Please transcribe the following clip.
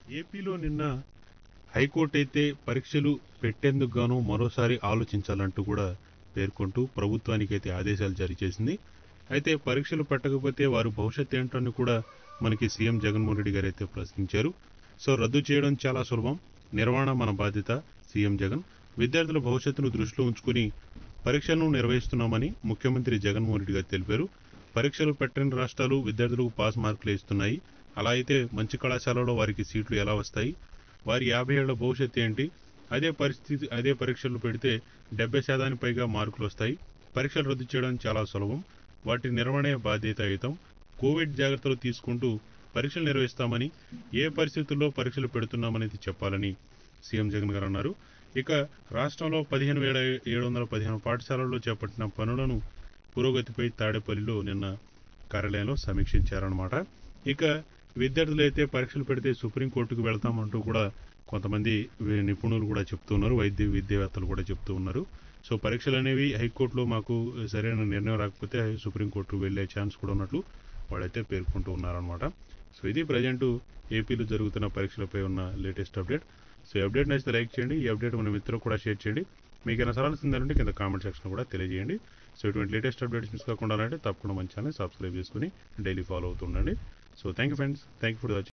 ఏపీలో నిన్న హైకోర్టు అయితే పరీక్షలు పెట్టేందుకు గాను మరోసారి ఆలోచించాలంటూ కూడా పేర్కొంటూ ప్రభుత్వానికైతే ఆదేశాలు జారీ చేసింది అయితే పరీక్షలు పెట్టకపోతే వారు భవిష్యత్ ఏంటని కూడా మనకి సీఎం జగన్మోహన్ రెడ్డి గారు అయితే ప్రశ్నించారు సో రద్దు చేయడం చాలా సులభం నిర్వహణ మన బాధ్యత సీఎం జగన్ విద్యార్థుల భవిష్యత్తును దృష్టిలో ఉంచుకుని పరీక్షలను నిర్వహిస్తున్నామని ముఖ్యమంత్రి జగన్మోహన్ రెడ్డి గారు తెలిపారు పరీక్షలు పెట్టని రాష్ట్రాలు విద్యార్థులకు పాస్ మార్కులు ఇస్తున్నాయి అలా అయితే మంచి కళాశాలలో వారికి సీట్లు ఎలా వస్తాయి వారి యాభై ఏళ్ల భవిష్యత్తు ఏంటి అదే పరిస్థితి అదే పరీక్షలు పెడితే డెబ్బై శాతానికి పైగా మార్కులు వస్తాయి పరీక్షలు రద్దు చేయడం చాలా సులభం వాటి నిర్వహణే బాధ్యతాయుతం కోవిడ్ జాగ్రత్తలు తీసుకుంటూ పరీక్షలు నిర్వహిస్తామని ఏ పరిస్థితుల్లో పరీక్షలు పెడుతున్నామనేది చెప్పాలని సీఎం జగన్ గారు అన్నారు ఇక రాష్ట్రంలో పదిహేను వేల ఏడు వందల పదిహేను పాఠశాలల్లో చేపట్టిన పనులను పురోగతిపై తాడేపల్లిలో నిన్న కార్యాలయంలో సమీక్షించారన్నమాట ఇక విద్యార్థులు అయితే పరీక్షలు పెడితే సుప్రీంకోర్టుకు వెళ్తామంటూ కూడా కొంతమంది వి- నిపుణులు కూడా చెప్తున్నారు వైద్య విద్యావేత్తలు కూడా చెప్తూ ఉన్నారు సో పరీక్షలు అనేవి హైకోర్టులో మాకు సరైన నిర్ణయం రాకపోతే సుప్రీంకోర్టుకు వెళ్ళే ఛాన్స్ కూడా ఉన్నట్లు వాళ్ళైతే పేర్కొంటూ ఉన్నారనమాట సో ఇది ప్రజెంట్ ఏపీలో జరుగుతున్న పరీక్షలపై ఉన్న లేటెస్ట్ అప్డేట్ సో ఈ అప్డేట్ నచ్చితే లైక్ చేయండి ఈ అప్డేట్ మన మిత్రులకు కూడా షేర్ చేయండి మీకు ఏమైనా సలహాలు ఉందంటే కింద కామెంట్ సెక్షన్ కూడా తెలియజేయండి సో ఇటువంటి లేటెస్ట్ అప్డేట్స్ మిస్ కాకుండా అంటే తప్పకుండా మన ఛానల్ సబ్స్క్రైబ్ చేసుకుని డైలీ ఫాలో అవుతుండండి so thank you friends thank you for watching